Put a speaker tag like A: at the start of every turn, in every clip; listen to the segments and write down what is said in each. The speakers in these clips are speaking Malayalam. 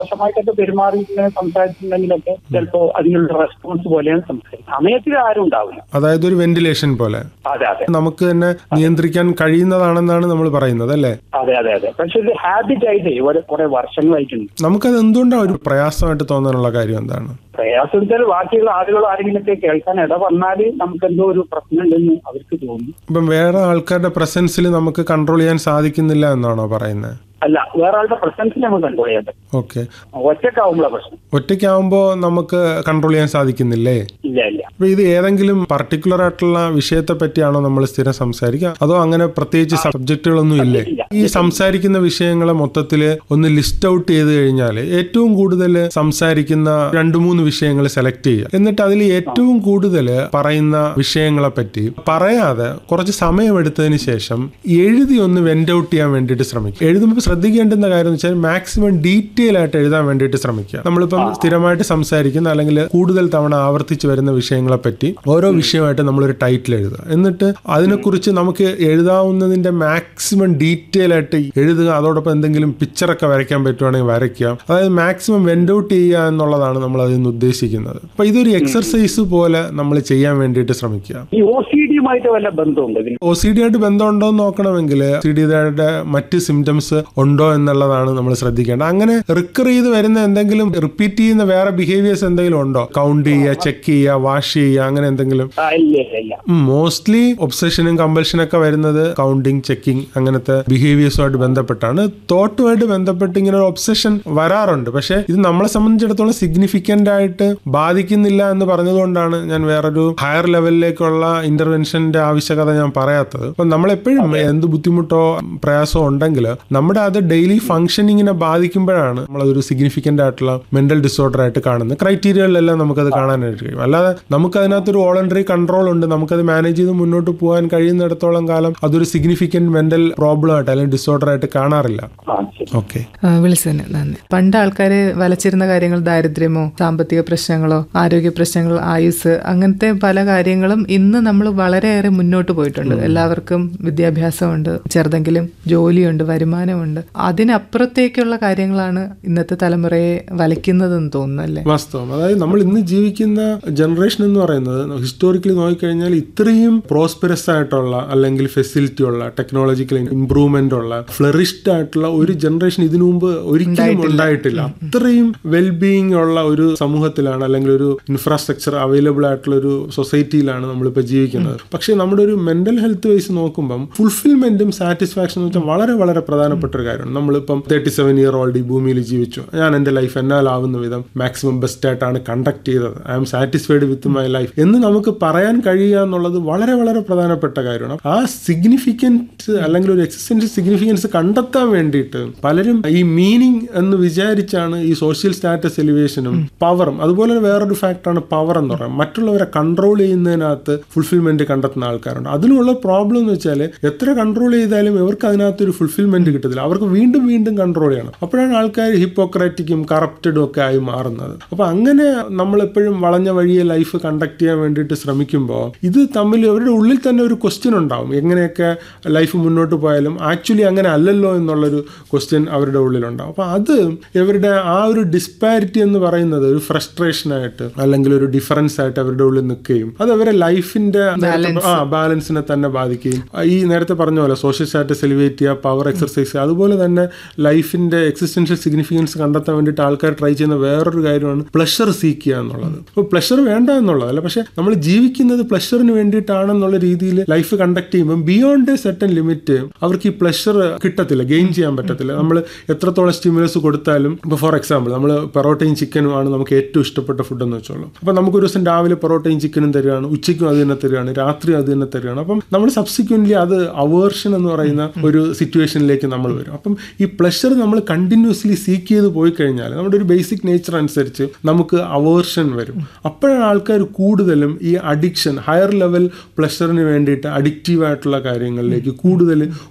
A: മോശമായിട്ടൊക്കെ പെരുമാറി ഇങ്ങനെ സംസാരിച്ചിട്ടുണ്ടെങ്കിലൊക്കെ ചിലപ്പോ അതിനുള്ള റെസ്പോൺസ് പോലെയാണ് സംസാരിക്കുന്നത് സമയത്തിൽ ആരും ഉണ്ടാവില്ല
B: അതായത് ഒരു വെന്റിലേഷൻ പോലെ
A: അതെ അതെ
B: നമുക്ക് തന്നെ നിയന്ത്രിക്കാൻ കഴിയുന്നതാണെന്നാണ് നമ്മൾ പറയുന്നത് അല്ലേ
A: അതെ അതെ അതെ പക്ഷെ ഇത് ഹാബിറ്റ് ആയിട്ട് ഒരു കുറെ വർഷങ്ങളായിട്ടുണ്ട്
B: നമുക്കത് എന്തുകൊണ്ടാണ് ഒരു പ്രയാസമായിട്ട് തോന്നാനുള്ള കാര്യം എന്താണ്
A: പ്രയാസം വെച്ചാൽ ബാക്കിയുള്ള ആളുകൾ ആരെങ്കിലുമൊക്കെ കേൾക്കാൻ ഇട വന്നാൽ നമുക്ക് എന്തോ ഒരു പ്രശ്നമുണ്ടെന്ന് അവർക്ക് തോന്നും
B: ഇപ്പം വേറെ ആൾക്കാരുടെ പ്രസൻസിൽ നമുക്ക് കൺട്രോൾ ചെയ്യാൻ സാധിക്കുന്നില്ല എന്നാണോ പറയുന്നത്
A: അല്ല വേറെ ആളുടെ പ്രസൻസിൽ നമുക്ക് കൺട്രോൾ ചെയ്യാൻ പറ്റും
B: ഓക്കെ
A: ഒറ്റക്കാവുമ്പോഴാണ് പ്രശ്നം
B: ഒറ്റയ്ക്കാവുമ്പോൾ നമുക്ക് കൺട്രോൾ ചെയ്യാൻ സാധിക്കുന്നില്ലേ
A: ഇല്ല ഇല്ല
B: അപ്പൊ ഇത് ഏതെങ്കിലും പർട്ടിക്കുലർ ആയിട്ടുള്ള വിഷയത്തെ പറ്റിയാണോ നമ്മൾ സ്ഥിരം സംസാരിക്കുക അതോ അങ്ങനെ പ്രത്യേകിച്ച് സബ്ജക്റ്റുകളൊന്നും ഇല്ലേ
A: ഇല്ല.
B: ഈ സംസാരിക്കുന്ന വിഷയങ്ങളെ മൊത്തത്തിൽ ഒന്ന് ലിസ്റ്റ് ഔട്ട് ചെയ്ത് കഴിഞ്ഞാൽ ഏറ്റവും കൂടുതൽ സംസാരിക്കുന്ന രണ്ട് മൂന്ന് വിഷയങ്ങൾ സെലക്ട് ചെയ്യുക എന്നിട്ട് അതിൽ ഏറ്റവും കൂടുതൽ പറയുന്ന വിഷയങ്ങളെ പറ്റി പറയാതെ കുറച്ച് സമയമെടുത്തതിന് ശേഷം എഴുതി ഒന്ന് വെന്റ് ഔട്ട് ചെയ്യാൻ വേണ്ടിയിട്ട് ശ്രമിക്കുക എഴുതുമ്പോൾ ശ്രദ്ധിക്കേണ്ടുന്ന കാര്യം എന്ന് വെച്ചാൽ മാക്സിമം ഡീറ്റെയിൽ ആയിട്ട് എഴുതാൻ വേണ്ടിയിട്ട് ശ്രമിക്കുക നമ്മളിപ്പം സ്ഥിരമായിട്ട് സംസാരിക്കുന്ന അല്ലെങ്കിൽ കൂടുതൽ തവണ ആവർത്തിച്ച് വരുന്ന വിഷയങ്ങളെ പറ്റി ഓരോ വിഷയമായിട്ട് നമ്മളൊരു ടൈറ്റിൽ എഴുതുക എന്നിട്ട് അതിനെക്കുറിച്ച് നമുക്ക് എഴുതാവുന്നതിന്റെ മാക്സിമം ഡീറ്റെയിൽ ആയിട്ട് എഴുതുക അതോടൊപ്പം എന്തെങ്കിലും പിക്ചറൊക്കെ വരയ്ക്കാൻ പറ്റുവാണെങ്കിൽ വരയ്ക്കുക അതായത് മാക്സിമം വെന്റ് ഔട്ട് ചെയ്യുക എന്നുള്ളതാണ് നമ്മൾ അതിൽ നിന്ന് ഉദ്ദേശിക്കുന്നത് അപ്പൊ ഇതൊരു എക്സർസൈസ് പോലെ നമ്മൾ ചെയ്യാൻ വേണ്ടിയിട്ട് ശ്രമിക്കുക
A: ഈ ഒ സി ഡിയുമായിട്ട് വല്ല ബന്ധമുണ്ട് ഇതിന്
B: ഒ സി ഡി ആയിട്ട് ബന്ധമുണ്ടോ എന്ന് നോക്കണമെങ്കിൽ സി ഡിയുടെ മറ്റ് സിംറ്റംസ് ഉണ്ടോ എന്നുള്ളതാണ് നമ്മൾ ശ്രദ്ധിക്കേണ്ടത് അങ്ങനെ റിക്കർ ചെയ്ത് വരുന്ന എന്തെങ്കിലും റിപ്പീറ്റ് ചെയ്യുന്ന വേറെ ബിഹേവിയേഴ്സ് എന്തെങ്കിലും ഉണ്ടോ കൗണ്ട് ചെയ്യുക ചെക്ക് ചെയ്യുക വാഷ് ചെയ്യുക അങ്ങനെ എന്തെങ്കിലും
A: ആ, ഇല്ല ഇല്ല ഇല്ല
B: മോസ്റ്റ്ലി ഒബ്സഷനും കമ്പൽഷനൊക്കെ വരുന്നത് കൗണ്ടിങ് ചെക്കിങ് അങ്ങനത്തെ ബിഹേവിയേഴ്സുമായിട്ട് ബന്ധപ്പെട്ടാണ് തോട്ടുമായിട്ട് ബന്ധപ്പെട്ട് ഇങ്ങനെ ഒരു ഒബ്സഷൻ വരാറുണ്ട് പക്ഷെ ഇത് നമ്മളെ സംബന്ധിച്ചിടത്തോളം സിഗ്നിഫിക്കന്റ് ആയിട്ട് ബാധിക്കുന്നില്ല എന്ന് പറഞ്ഞതുകൊണ്ടാണ് ഞാൻ വേറൊരു ഹയർ ലെവലിലേക്കുള്ള ഇന്റർവെൻഷന്റെ ആവശ്യകത ഞാൻ പറയാത്തത് അപ്പൊ നമ്മളെപ്പോഴും എന്ത് ബുദ്ധിമുട്ടോ പ്രയാസമോ ഉണ്ടെങ്കിൽ നമ്മുടെ അത് ഡെയിലി ഫംഗ്ഷനിങ്ങിനെ ബാധിക്കുമ്പോഴാണ് നമ്മളതൊരു സിഗ്നിഫിക്കന്റ് ആയിട്ടുള്ള മെന്റൽ ഡിസോർഡർ ആയിട്ട് കാണുന്നത് ക്രൈറ്റീരിയകളിലെല്ലാം നമുക്കത് കാണാനായിട്ട് കഴിയും അല്ലാതെ നമുക്ക് അതിനകത്തൊരു വോളണ്ടറി കൺട്രോൾ ഉണ്ട് നമുക്കത് മാനേജ് ചെയ്ത് മുന്നോട്ട് പോകാൻ കഴിയുന്നിടത്തോളം കാലം അതൊരു സിഗ്നിഫിക്കന്റ് മെന്റൽ പ്രോബ്ലം ആയിട്ട് അല്ലെങ്കിൽ ഡിസോർഡർ ആയിട്ട് കാണാറില്ല
A: ആ ശരി
B: ഓക്കെ
C: ആ, വിളിച്ചതിന് നന്ദി പണ്ട് ആൾക്കാര് വലച്ചിരുന്ന കാര്യങ്ങൾ ദാരിദ്ര്യമോ സാമ്പത്തിക പ്രശ്നങ്ങളോ ആരോഗ്യ പ്രശ്നങ്ങളോ ആയുസ് അങ്ങനത്തെ പല കാര്യങ്ങളും ഇന്ന് നമ്മൾ വളരെയേറെ മുന്നോട്ട് പോയിട്ടുണ്ട് എല്ലാവർക്കും വിദ്യാഭ്യാസമുണ്ട് ചെറുതെങ്കിലും ജോലിയുണ്ട് വരുമാനമുണ്ട് അതിനപ്പുറത്തേക്കുള്ള കാര്യങ്ങളാണ് ഇന്നത്തെ തലമുറയെ വലയ്ക്കുന്നതെന്ന് തോന്നുന്നു അല്ലേ
B: വാസ്തവം അതായത് നമ്മൾ ഇന്ന് ജീവിക്കുന്ന ജനറേഷൻ എന്ന് പറയുന്നത് ഹിസ്റ്റോറിക്കലി നോക്കിക്കഴിഞ്ഞാൽ ഇത്രയും പ്രോസ്പെറസ് ആയിട്ടുള്ള അല്ലെങ്കിൽ ഫെസിലിറ്റി ഉള്ള ടെക്നോളജിക്കൽ ഇംപ്രൂവ്മെന്റ് ഉള്ള ഫ്ലറിഷ്ഡ് ആയിട്ടുള്ള ഒരു ജനറേഷൻ ഇതിനു മുമ്പ് ഒരിക്കലും ഉണ്ടായിട്ടില്ല അത്രയും വെൽബീയിങ് ഉള്ള ഒരു സമൂഹത്തിലാണ് അല്ലെങ്കിൽ ഒരു ഇൻഫ്രാസ്ട്രക്ചർ അവൈലബിൾ ആയിട്ടുള്ള ഒരു സൊസൈറ്റിയിലാണ് നമ്മളിപ്പോൾ ജീവിക്കുന്നത് പക്ഷേ നമ്മുടെ ഒരു മെന്റൽ ഹെൽത്ത് വൈസ് നോക്കുമ്പം ഫുൾഫിൽമെന്റും സാറ്റിസ്ഫാക്ഷൻ എന്ന് വെച്ചാൽ വളരെ വളരെ പ്രധാനപ്പെട്ട ഒരു കാര്യമാണ് നമ്മളിപ്പം തേർട്ടി സെവൻ ഇയർ ഓൾഡ് ഈ ഭൂമിയിൽ ജീവിച്ചു ഞാൻ എൻ്റെ ലൈഫ് എന്നാലാവുന്ന വിധം മാക്സിമം ബെസ്റ്റ് ആയിട്ടാണ് കണ്ടക്ട് ചെയ്തത് I am satisfied with my life എന്ന് നമുക്ക് പറയാൻ കഴിയുക എന്നുള്ളത് വളരെ വളരെ പ്രധാനപ്പെട്ട കാര്യമാണ് ആ സിഗ്നിഫിക്കൻസ് അല്ലെങ്കിൽ ഒരു എക്സിസ്റ്റൻഷ്യൽ സിഗ്നിഫിക്കൻസ് കണ്ടെത്താൻ വേണ്ടിയിട്ട് പലരും ഈ മീനിങ് എന്ന് വിചാരിച്ചാണ് ഈ സോഷ്യൽ സ്റ്റാറ്റസ് എലിവേഷനും പവറും അതുപോലെ വേറൊരു ഫാക്ടറാണ് പവർ എന്ന് പറയുന്നത് മറ്റുള്ളവരെ കൺട്രോൾ ചെയ്യുന്നതിനകത്ത് ഫുൾഫിൽമെന്റ് കണ്ടെത്തുന്ന ആൾക്കാരുണ്ട് അതിനുള്ള പ്രോബ്ലം എന്ന് വെച്ചാൽ എത്ര കൺട്രോൾ ചെയ്താലും ഇവർക്ക് അതിനകത്ത് ഒരു ഫുൾഫിൽമെന്റ് കിട്ടത്തില്ല അവർക്ക് വീണ്ടും വീണ്ടും കൺട്രോൾ ചെയ്യണം അപ്പോഴാണ് ആൾക്കാർ ഹിപ്പോക്രാറ്റിക്കും കറപ്റ്റഡും ഒക്കെ ആയി മാറുന്നത് അപ്പൊ അങ്ങനെ നമ്മൾ എപ്പോഴും വളഞ്ഞ വഴിയെ ലൈഫ് കണ്ടക്ട് ചെയ്യാൻ വേണ്ടിയിട്ട് ശ്രമിക്കുമ്പോൾ ഇത് തമ്മിൽ അവരുടെ ഉള്ളിൽ തന്നെ ഒരു ക്വസ്റ്റ്യൻ ഉണ്ടാവും എങ്ങനെയൊക്കെ ലൈഫ് മുന്നോട്ട് പോയാലും ആക്ച്വലി അങ്ങനെ അല്ലല്ലോ എന്നുള്ളൊരു ക്വസ്റ്റ്യൻ അവരുടെ ഉള്ളിലുണ്ടാവും അപ്പൊ അത് ഇവരുടെ ആ ഒരു ഡിസ്പാരിറ്റി എന്ന് പറയുന്നത് ഒരു ഫ്രസ്ട്രേഷൻ ആയിട്ട് അല്ലെങ്കിൽ ഒരു ഡിഫറൻസ് ആയിട്ട് അവരുടെ ഉള്ളിൽ നിൽക്കുകയും അത് അവരെ ലൈഫിന്റെ ആ ബാലൻസിനെ തന്നെ ബാധിക്കുകയും ഈ നേരത്തെ പറഞ്ഞ പോലെ സോഷ്യൽ സ്റ്റാറ്റസ് എലിവേറ്റ് ചെയ്യുക പവർ എക്സർസൈസ് അതുപോലെ തന്നെ ലൈഫിന്റെ എക്സിസ്റ്റൻഷ്യൽ സിഗ്നിഫിക്കൻസ് കണ്ടെത്താൻ വേണ്ടിയിട്ട് ആൾക്കാർ ട്രൈ ചെയ്യുന്ന വേറൊരു കാര്യമാണ് പ്ലഷർ സീക്ക് ചെയ്യുക എന്നുള്ളത് അപ്പോൾ പ്ലഷർ വേണ്ട എന്നുള്ളതല്ല പക്ഷെ നമ്മൾ ജീവിക്കുന്നത് പ്ലഷറിന് വേണ്ടിയിട്ടാണെന്നുള്ള രീതിയിൽ ലൈഫ് കണ്ടക്ട് ചെയ്യുമ്പോൾ ബിയോണ്ട് എ സെട്ടൻ ലിമിറ്റ് അവർക്ക് ഈ പ്ലഷർ കിട്ടത്തില്ല ഗെയിൻ ചെയ്യാൻ പറ്റത്തില്ല നമ്മൾ എത്രത്തോളം സ്റ്റിമുലസ് കൊടുത്താലും ഇപ്പോൾ ഫോർ എക്സാമ്പിൾ നമ്മൾ പൊറോട്ടയും ചിക്കനും ആണ് നമുക്ക് ഏറ്റവും ഇഷ്ടപ്പെട്ട ഫുഡ് എന്ന് വെച്ചോളൂ അപ്പോൾ നമുക്ക് ഒരു ദിവസം രാവിലെ പൊറോട്ടയും ചിക്കനും തരികയാണ് ഉച്ചയ്ക്കും അത് തന്നെ തരികയാണ് രാത്രിയും അത് തന്നെ തരികയാണ് അപ്പം നമ്മൾ സബ്സിക്വൻ്റ്ലി അത് അവേർഷൻ എന്ന് പറയുന്ന ഒരു സിറ്റുവേഷനിലേക്ക് നമ്മൾ വരും അപ്പം ഈ പ്ലഷർ നമ്മൾ കണ്ടിന്യൂസ്ലി സീക്ക് ചെയ്ത് പോയി കഴിഞ്ഞാൽ നമ്മുടെ ഒരു ബേസിക് നേച്ചർ അനുസരിച്ച് നമുക്ക് അവേർഷൻ വരും അപ്പോഴാണ് ആൾക്കാർ കൂടുതലും ഈ അഡിക്ഷൻ ഹയർ ലെവൽ പ്ലഷറിന് വേണ്ടിയിട്ട് അഡിക്റ്റീവ് ആയിട്ടുള്ള കാര്യങ്ങളിലേക്ക് കൂടുതൽ പോകാനുള്ള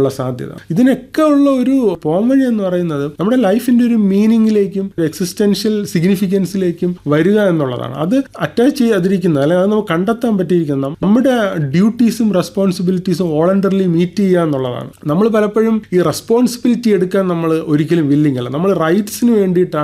B: വരാനുള്ള സാധ്യത ഇതിനൊക്കെ ഉള്ള ഒരു പോംവഴി എന്ന് പറയുന്നത് നമ്മുടെ ലൈഫിന്റെ ഒരു മീനിങ്ങിലേക്കും എക്സിസ്റ്റൻഷ്യൽ സിഗ്നിഫിക്കൻസിലേക്കും വരിക എന്നുള്ളതാണ് അത് അറ്റാച്ച് ചെയ്യാതിരിക്കുന്ന അല്ലെങ്കിൽ അത് നമുക്ക് കണ്ടെത്താൻ പറ്റിയിരിക്കുന്ന നമ്മുടെ ഡ്യൂട്ടീസും റെസ്പോൺസിബിലിറ്റീസും വോളണ്ടറിലി മീറ്റ് ചെയ്യുക എന്നുള്ളതാണ് നമ്മൾ പലപ്പോഴും ഈ റെസ്പോൺസിബിലിറ്റി എടുക്കാൻ നമ്മൾ ഒരിക്കലും വില്ലിങ് അല്ല നമ്മൾ റൈറ്റ്സിന് വേണ്ടിയിട്ടാണ്